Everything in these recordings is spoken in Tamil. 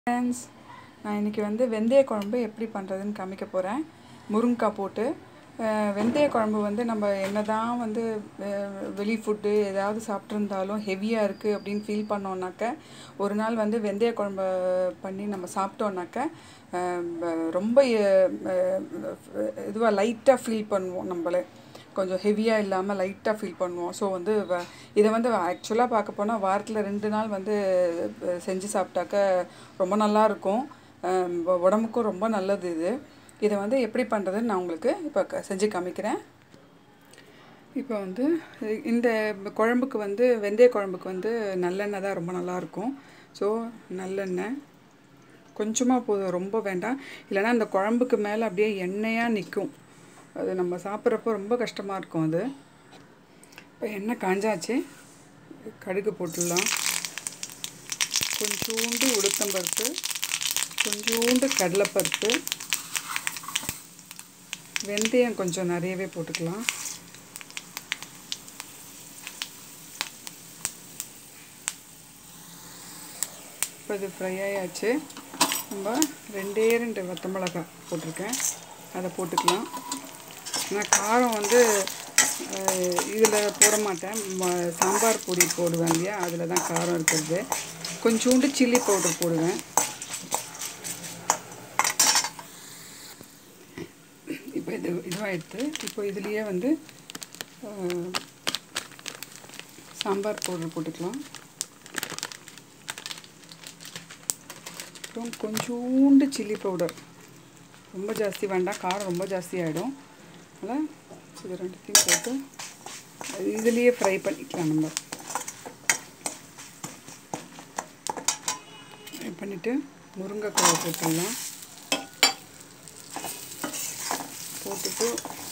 ஃப்ரெண்ட்ஸ் நான் இன்றைக்கி வந்து வெந்தய குழம்பு எப்படி பண்ணுறதுன்னு காமிக்க போகிறேன் முருங்கைக்காய் போட்டு அஹ், வெந்தய குழம்பு வந்து நம்ம என்ன தான் வந்து அஹ், வெளி ஃபுட்டு ஏதாவது சாப்பிட்ருந்தாலும் ஹெவியாக இருக்குது அப்படின்னு ஃபீல் பண்ணோன்னாக்க ஒரு நாள் வந்து வெந்தய குழம்பு பண்ணி நம்ம சாப்பிட்டோன்னாக்க அஹ், ப- ரொம்ப இதுவாக லைட்டாக ஃபீல் பண்ணுவோம் நம்மளே கொஞ்சம் ஹெவியாக இல்லாமல் லைட்டாக ஃபீல் பண்ணுவோம் ஸோ வந்து வ- இதை வந்து ஆக்சுவலாக பார்க்க போனால் வாரத்தில் ரெண்டு நாள் வந்து அஹ், செஞ்சு சாப்பிட்டாக்க ரொம்ப நல்லா இருக்கும் அஹ், உ- உடம்புக்கும் ரொம்ப நல்லது இது இதை வந்து எப்படி பண்ணுறதுன்னு நான் உங்களுக்கு இப்போ க- செஞ்சு காமிக்கிறேன் இப்போ வந்து இ- இந்த குழம்புக்கு வந்து வெந்தய குழம்புக்கு வந்து நல்லெண்ணெய் தான் ரொம்ப நல்லாயிருக்கும் ஸோ நல்லெண்ணெய் கொஞ்சமாக போதும் ரொம்ப வேண்டாம் இல்லைன்னா அந்த குழம்புக்கு மேலே அப்படியே எண்ணெயாக நிற்கும் அது நம்ம சாப்பிட்றப்போ ரொம்ப கஷ்டமாக இருக்கும் அது இப்போ எண்ணெய் காஞ்சாச்சு கடுகு போட்டுடலாம் கொஞ்சோண்டு உளுத்தம்பருப்பு கொஞ்சோண்டு கடலைப்பருப்பு வெந்தயம் கொஞ்சம் நிறையவே போட்டுக்கலாம் இப்போ இது ஃப்ரை ஆயாச்சு நம்ம ரெண்டே ரெண்டு வத்த மிளகாய் போட்டிருக்கேன் அதை போட்டுக்கலாம் நான் காரம் வந்து இதில் போட மாட்டேன் ம- சாம்பார் பொடி போடுவேன் இல்லையா அதில் தான் காரம் இருக்கிறது கொஞ்சோண்டு சில்லி பவுடர் போடுவேன் இப்போ இது இதுவாகிடுது இப்போ இதுலேயே வந்து அஹ், சாம்பார் பவுடர் போட்டுக்கலாம் அப்புறம் கொஞ்சோண்டு சில்லி பவுடர் ரொம்ப ஜாஸ்தி வேண்டாம் காரம் ரொம்ப ஜாஸ்தி ஆகிடும் அதனால் இது ரெண்டுத்தையும் போட்டு அது இதுலேயே ஃப்ரை பண்ணிக்கலாம் நம்ம ஃப்ரை பண்ணிவிட்டு முருங்கைக்காய் போட்டுடலாம் போட்டுட்டு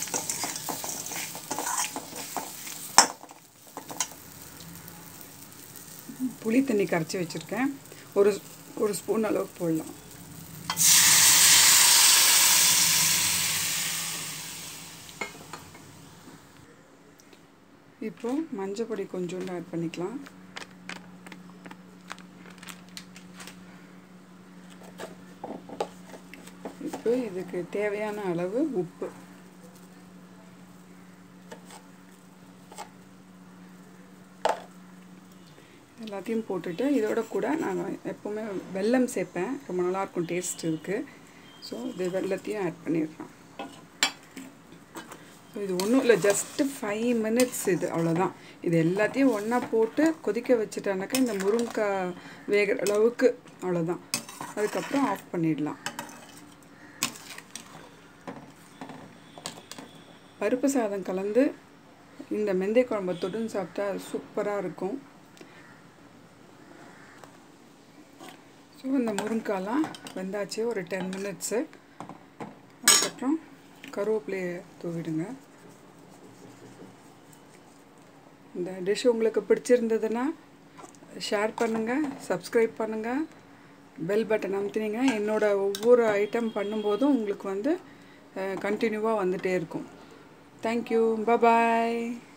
புளி தண்ணி கரைச்சி வச்சுருக்கேன் ஒரு ஒரு ஸ்பூன் அளவுக்கு போடலாம் இப்போ மஞ்சள் பொடி கொஞ்சோண்டு ஆட் பண்ணிக்கலாம் இப்போ இதுக்கு தேவையான அளவு உப்பு எல்லாத்தையும் போட்டுட்டு இதோட கூட நான் எப்போவுமே வெல்லம் சேர்ப்பேன் ரொம்ப நல்லாயிருக்கும் டேஸ்ட் இருக்குது ஸோ இது வெல்லத்தையும் ஆட் பண்ணிடுறேன் ஸோ இது ஒன்றும் இல்லை ஜஸ்ட்டு ஃபைவ் மினிட்ஸ் இது அவ்வளோதான் இது எல்லாத்தையும் ஒன்றா போட்டு கொதிக்க வச்சுட்டானாக்கா இந்த முருங்கைக்காய் வேகிற அளவுக்கு அவ்வளோதான் அதுக்கப்புறம் ஆஃப் பண்ணிடலாம் பருப்பு சாதம் கலந்து இந்த மெந்தை குழம்பு தொட்டுன்னு சாப்பிட்டா சூப்பராக இருக்கும் ஸோ இந்த முருங்காலாம் வெந்தாச்சு ஒரு டென் மினிட்ஸு அதுக்கப்புறம் கருவேப்பிலையை தூவிடுங்க இந்த டிஷ் உங்களுக்கு பிடிச்சிருந்ததுன்னா ஷேர் பண்ணுங்கள் சப்ஸ்கிரைப் பண்ணுங்கள் பெல் பட்டன் அமுத்துனீங்க என்னோடய ஒவ்வொரு ஐட்டம் பண்ணும்போதும் உங்களுக்கு வந்து கண்டினியூவாக வந்துகிட்டே இருக்கும் தேங்க்யூ பாய்